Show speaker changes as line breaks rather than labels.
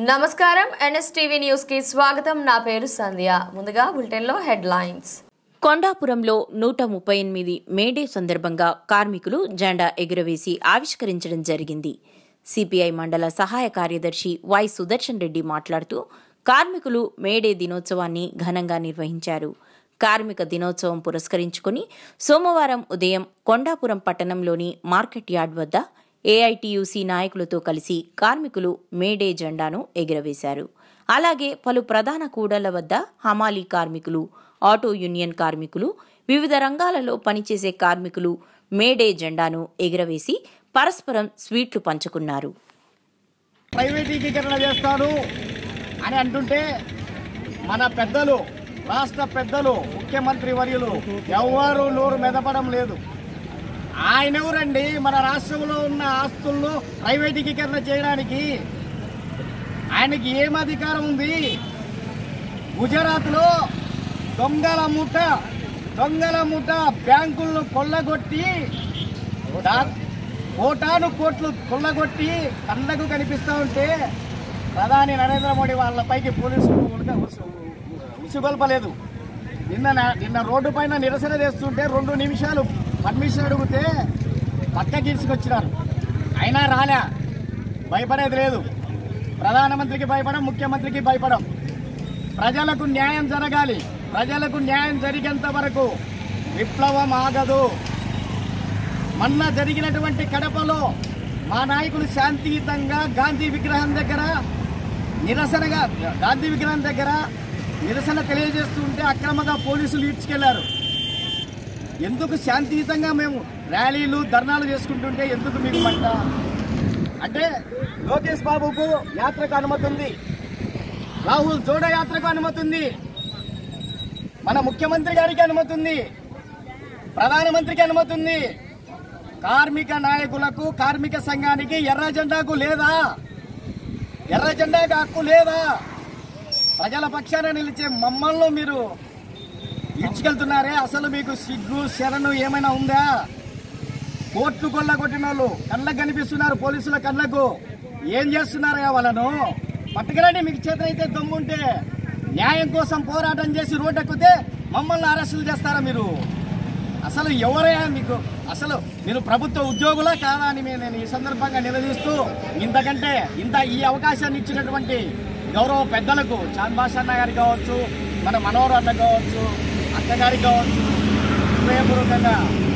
నమస్కారం NSTV news కి స్వాగతం నా పేరు సంధ్య ముందుగా బులెటిన్ లో హెడ్లైన్స్
కొండాపురంలో నూట ముప్పై ఎనిమిది మేడే సందర్భంగా కార్మికులు జెండా ఎగురవేసి ఆవిష్కరించడం జరిగింది సిపిఐ మండల సహాయ కార్యదర్శి వై సుదర్శన్ రెడ్డి మాట్లాడుతూ కార్మికులు మేడే దినోత్సవాన్ని ఘనంగా నిర్వహించారు కార్మిక దినోత్సవం పురస్కరించుకుని సోమవారం ఉదయం కొండాపురం పట్టణంలోని మార్కెట్ యార్డ్ వద్ద ఏఐటియుసి నాయకులతో కలిసి కార్మికులు మేడే జెండాను ఎగురవేశారు అలాగే పలు ప్రధాన కూడళ్ల వద్ద హమాలీ కార్మికులు ఆటో యూనియన్ కార్మికులు వివిధ రంగాలలో పనిచేసే కార్మికులు మేడే జెండాను ఎగురవేసి పరస్పరం స్వీట్లు పంచుకున్నారు
ప్రైవేటీకరణ చేస్తాను అని అంటుంటే మన పెద్దలు రాష్ట్ర పెద్దలు ముఖ్యమంత్రి వర్యులు ఎవరు నోరు మెదపడం లేదు ఆయన ఎవరండి మన రాష్ట్రంలో ఉన్న ఆస్తులను ప్రైవేటీకరణ చేయడానికి ఆయనకి ఏం అధికారం ఉంది గుజరాత్లో దొంగల ముఠ దొంగల ముఠ బ్యాంకులను కొల్లగొట్టి దా- కోటాను కోట్లు కొల్లగొట్టి కళ్ళకు కనిపిస్తూ ఉంటే ప్రధాని నరేంద్ర మోడీ వాళ్ళపైకి పోలీసులు ఉడక- ఉసు- ఉసుగొల్పలేదు నిన్న నా- నిన్న రోడ్డు పైన నిరసన చేస్తుంటే రెండు నిమిషాలు పర్మిషన్ అడిగితే పక్కకి తీసుకొచ్చినారు అయినా రాలే భయపడేది లేదు ప్రధానమంత్రికి భయపడం ముఖ్యమంత్రికి భయపడం ప్రజలకు న్యాయం జరగాలి ప్రజలకు న్యాయం జరిగేంత వరకు విప్లవం ఆగదు మొన్న జరిగినటువంటి కడపలో మా నాయకులు శాంతియుతంగా గాంధీ విగ్రహం దగ్గర నిరసనగా గాంధీ విగ్రహం దగ్గర నిరసన తెలియజేస్తుంటే అక్రమంగా పోలీసులు ఈడ్చుకెళ్లారు ఎందుకు శాంతియుతంగా మేము ర్యాలీలు ధర్నాలు చేసుకుంటుంటే ఎందుకు మీకు మంట అంటే లోకేష్ బాబుకు యాత్రకు అనుమతి ఉంది రాహుల్ జోడా యాత్రకు అనుమతి ఉంది మన ముఖ్యమంత్రి గారికి అనుమతి ఉంది ప్రధానమంత్రికి అనుమతి ఉంది కార్మిక నాయకులకు కార్మిక సంఘానికి ఎర్ర జెండాకు లేదా ఎర్ర జెండాకు హక్కు లేదా ప్రజల పక్షాన నిలిచే మమ్మల్ని మీరు ఇడ్చుకెళ్తున్నారే అసలు మీకు సిగ్గు శరణు ఏమైనా ఉందా కోర్టు కొల్ల కొట్టిన వాళ్ళు కళ్ళకు కనిపిస్తున్నారు పోలీసుల కళ్ళకు ఏం చేస్తున్నారా వాళ్ళను పట్టుకురండి మీకు చేత అయితే దమ్ముంటే న్యాయం కోసం పోరాటం చేసి రోడ్డు ఎక్కితే మమ్మల్ని అరెస్టులు చేస్తారా మీరు అసలు ఎవరయ్యా మీకు అసలు మీరు ప్రభుత్వ ఉద్యోగులా కాదా అని మేము నేను ఈ సందర్భంగా నిలదీస్తూ ఇంతకంటే ఇంత ఈ అవకాశాన్ని ఇచ్చినటువంటి గౌరవ పెద్దలకు చాంద్ బాషా అన్న గారికి కావచ్చు మన మనోహర్ అన్న కావచ్చు అక్క గారికి కావచ్చు హృదయపూర్వకంగా